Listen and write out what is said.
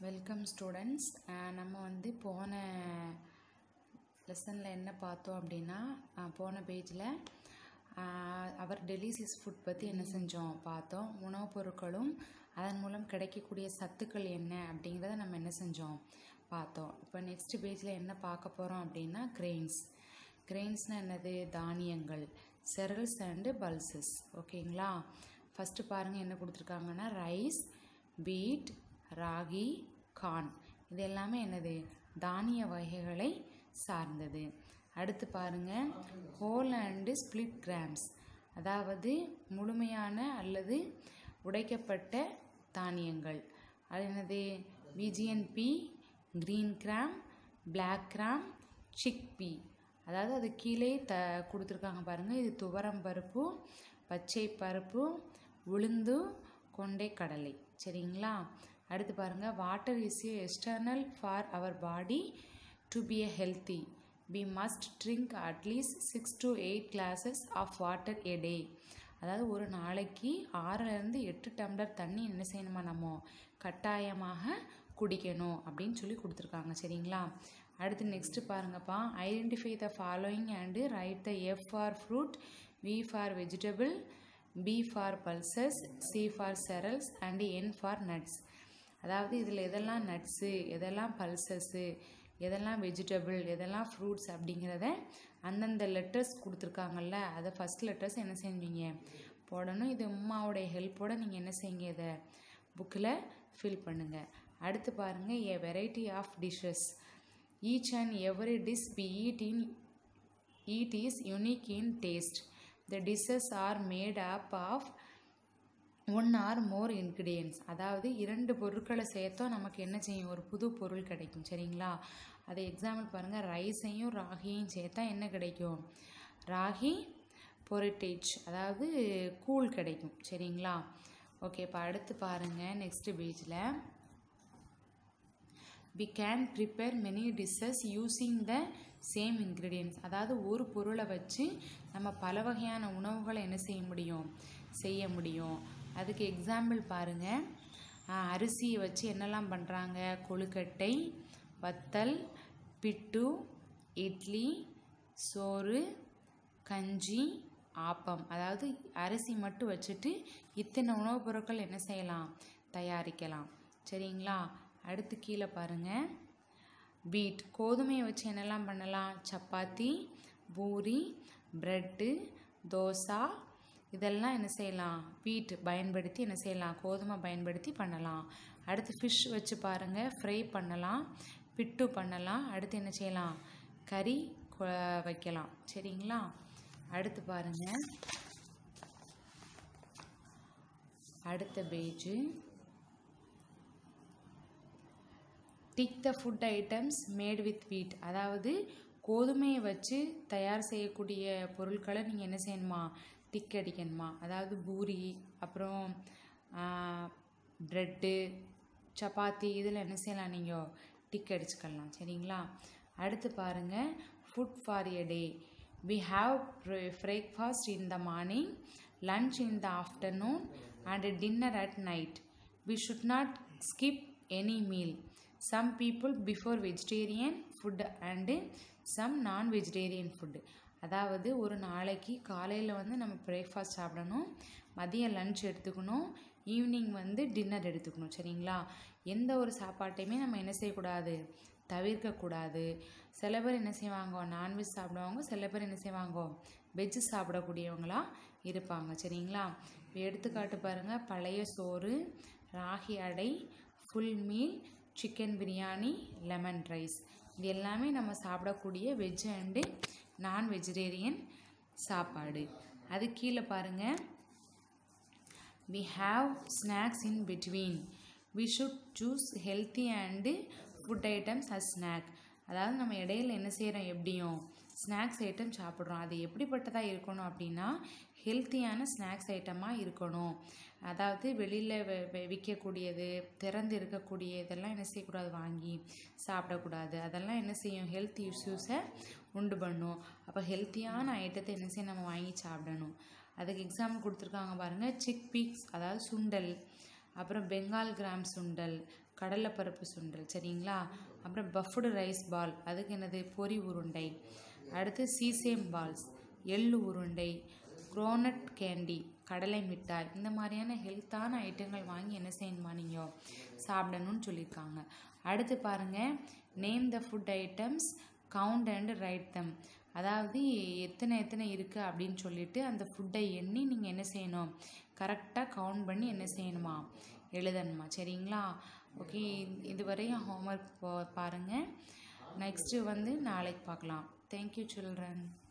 welcome students நம்ம வந்து போன லெசனில் என்ன பார்த்தோம் அப்படின்னா அஹ், போன பேஜில் அவர் டெலிசியஸ் ஃபுட் பற்றி என்ன செஞ்சோம் பார்த்தோம் உணவுப் பொருட்களும் அதன் மூலம் கிடைக்கக்கூடிய சத்துக்கள் என்ன அப்படிங்கிறத நம்ம என்ன செஞ்சோம் பார்த்தோம் இப்போ நெக்ஸ்ட் பேஜில் என்ன பார்க்க போகிறோம் அப்படின்னா கிரெயின்ஸ் கிரெயின்ஸ்னால் என்னது தானியங்கள் செரல்ஸ் அண்டு பல்சஸ் ஓகேங்களா ஃபஸ்ட்டு பாருங்கள் என்ன கொடுத்துருக்காங்கன்னா ரைஸ் பீட் ராகி கார்ன் இது எல்லாமே என்னது தானிய வகைகளை சார்ந்தது அடுத்து பாருங்க ஹோல் அண்டு ஸ்பிளிட் கிராம்ஸ் அதாவது முழுமையான அல்லது உடைக்கப்பட்ட தானியங்கள் அது என்னது விஜிஎன்பி green gram black gram chickpea அதாவது அது கீழே த கொடுத்துருக்காங்க பாருங்கள் இது துவரம் பருப்பு பச்சை பருப்பு உளுந்து கொண்டை கடலை சரிங்களா அடுத்து பாருங்கள் water is a external for our body to be a healthy we must drink at least six to eight glasses of water a day அதாவது ஒரு நாளைக்கு ஆறுலேருந்து எட்டு டம்ளர் தண்ணி என்ன செய்யணுமா நம்ம கட்டாயமாக குடிக்கணும் அப்படின்னு சொல்லி கொடுத்துருக்காங்க சரிங்களா அடுத்து நெக்ஸ்ட் பாருங்கப்பா identify the following and write the F for fruit V for vegetable P for pulses C for cereals and N for nuts அதாவது இதில் எதெல்லாம் நட்ஸு எதெல்லாம் பல்சஸ்ஸு எதெல்லாம் வெஜிடபிள் எதெல்லாம் ஃப்ரூட்ஸ் அப்படிங்கிறத அந்தந்த லெட்டர்ஸ் கொடுத்துருக்காங்கல்ல அதை ஃபஸ்ட் லெட்டர்ஸ் என்ன செஞ்சீங்க போடணும் இது உம்மாவுடைய ஹெல்ப்போட நீங்கள் என்ன செய்யுங்க இதை புக்கில் ஃபில் பண்ணுங்கள் அடுத்து பாருங்கள் a variety of dishes each and every dish be eat in eat is unique in taste the dishes are made up of one or more ingredients அதாவது இரண்டு பொருட்களை சேர்த்தோம் நமக்கு என்ன செய்யும் ஒரு புது பொருள் கிடைக்கும் சரிங்களா அதை எக்ஸாம்பிள் பாருங்கள் ரைஸையும் ராகியையும் சேர்த்தா என்ன கிடைக்கும் ராகி பொரிட்டேஜ் அதாவது கூழ் கிடைக்கும் சரிங்களா ஓகே இப்போ அடுத்து பாருங்கள் நெக்ஸ்ட் பேஜில் we can prepare many dishes using the same ingredients அதாவது ஒரு பொருளை வச்சு நம்ம பல வகையான உணவுகளை என்ன செய்ய முடியும் செய்ய முடியும் அதுக்கு எக்ஸாம்பிள் பாருங்கள் அரிசியை வச்சு என்னெல்லாம் பண்ணுறாங்க கொழுக்கட்டை வத்தல் பிட்டு இட்லி சோறு கஞ்சி ஆப்பம் அதாவது அரிசி மட்டும் வச்சுட்டு இத்தனை உணவுப் பொருட்கள் என்ன செய்யலாம் தயாரிக்கலாம் சரிங்களா அடுத்து கீழே பாருங்கள் வீட் கோதுமையை வச்சு என்னெல்லாம் பண்ணலாம் சப்பாத்தி பூரி ப்ரெட்டு தோசை இதெல்லாம் என்ன செய்யலாம் வீட் பயன்படுத்தி என்ன செய்யலாம் கோதுமை பயன்படுத்தி பண்ணலாம் அடுத்து ஃபிஷ் வச்சு பாருங்கள் ஃப்ரை பண்ணலாம் பிட்டு பண்ணலாம் அடுத்து என்ன செய்யலாம் கறி கொ- வைக்கலாம் சரிங்களா அடுத்து பாருங்கள் அடுத்த page tick the food items made with wheat அதாவது கோதுமையை வச்சு தயார் செய்யக்கூடிய பொருட்களை நீங்கள் என்ன செய்யணுமா டிக் அடிக்கணுமா அதாவது பூரி அப்புறம் ப்ரெட்டு சப்பாத்தி இதில் என்ன செய்யலாம் நீங்கள் டிக் அடிச்சுக்கலாம் சரிங்களா அடுத்து பாருங்கள் food for a day we have breakfast in the morning lunch in the afternoon and dinner at night we should not skip any meal some people before vegetarian food and some non vegetarian food அதாவது ஒரு நாளைக்கு காலையில் வந்து நம்ம breakfast சாப்பிடணும் மதியம் lunch எடுத்துக்கணும் evening வந்து டின்னர் எடுத்துக்கணும் சரிங்களா எந்த ஒரு சாப்பாட்டையுமே நம்ம என்ன செய்யக்கூடாது தவிர்க்கக்கூடாது சில பேர் என்ன செய்வாங்க நான்வெஜ் சாப்பிடுவாங்க சில பேர் என்ன செய்வாங்க வெஜ் சாப்பிடக்கூடியவங்களா இருப்பாங்க சரிங்களா இப்போ எடுத்துக்காட்டு பாருங்கள் பழைய சோறு ராகி அடை full meal chicken biryani lemon rice இது எல்லாமே நம்ம சாப்பிடக்கூடிய வெஜ் அண்டு நான் வெஜிடேரியன் சாப்பாடு அது கீழே பாருங்கள் we have snacks in between we should choose healthy and food items as snack அதாவது நம்ம இடையில என்ன செய்கிறோம் எப்படியும் ஸ்நாக்ஸ் ஐட்டம் சாப்பிட்றோம் அது எப்படிப்பட்டதாக இருக்கணும் அப்படின்னா ஹெல்த்தியான ஸ்நாக்ஸ் ஐட்டமாக இருக்கணும் அதாவது வெளியில் விற்கக்கூடியது திறந்து இருக்கக்கூடிய இதெல்லாம் என்ன செய்யக்கூடாது வாங்கி சாப்பிடக்கூடாது அதெல்லாம் என்ன செய்யும் ஹெல்த் இஷ்யூஸை உண்டு பண்ணும் அப்போ ஹெல்த்தியான ஐட்டத்தை என்ன செய்ய நம்ம வாங்கி சாப்பிடணும் அதுக்கு எக்ஸாம்பிள் கொடுத்துருக்காங்க பாருங்கள் சிக் பீக்ஸ் அதாவது சுண்டல் அப்புறம் பெங்கால் கிராம் சுண்டல் கடலைப்பருப்பு சுண்டல் சரிங்களா அப்புறம் பஃப்டு ரைஸ் பால் அதுக்கு என்னது பொரி உருண்டை அடுத்து சீசேம் பால்ஸ் எள்ளு உருண்டை குரோனட் கேண்டி கடலை மிட்டாய் இந்த மாதிரியான ஹெல்த்தான ஐட்டங்கள் வாங்கி என்ன செய்யணுமா நீங்கள் சாப்பிடணும்னு சொல்லியிருக்காங்க அடுத்து பாருங்கள் name the food items count and write them அதாவது எத்தனை எத்தனை இருக்குது அப்படின்னு சொல்லிட்டு அந்த ஃபுட்டை எண்ணி நீங்கள் என்ன செய்யணும் கரெக்டாக கவுண்ட் பண்ணி என்ன செய்யணுமா எழுதணுமா சரிங்களா ஓகே இதுவரையும் ஹோம்ஒர்க் பாருங்கள் நெக்ஸ்ட்டு வந்து நாளைக்கு பார்க்கலாம் தேங்க்யூ சில்ட்ரன்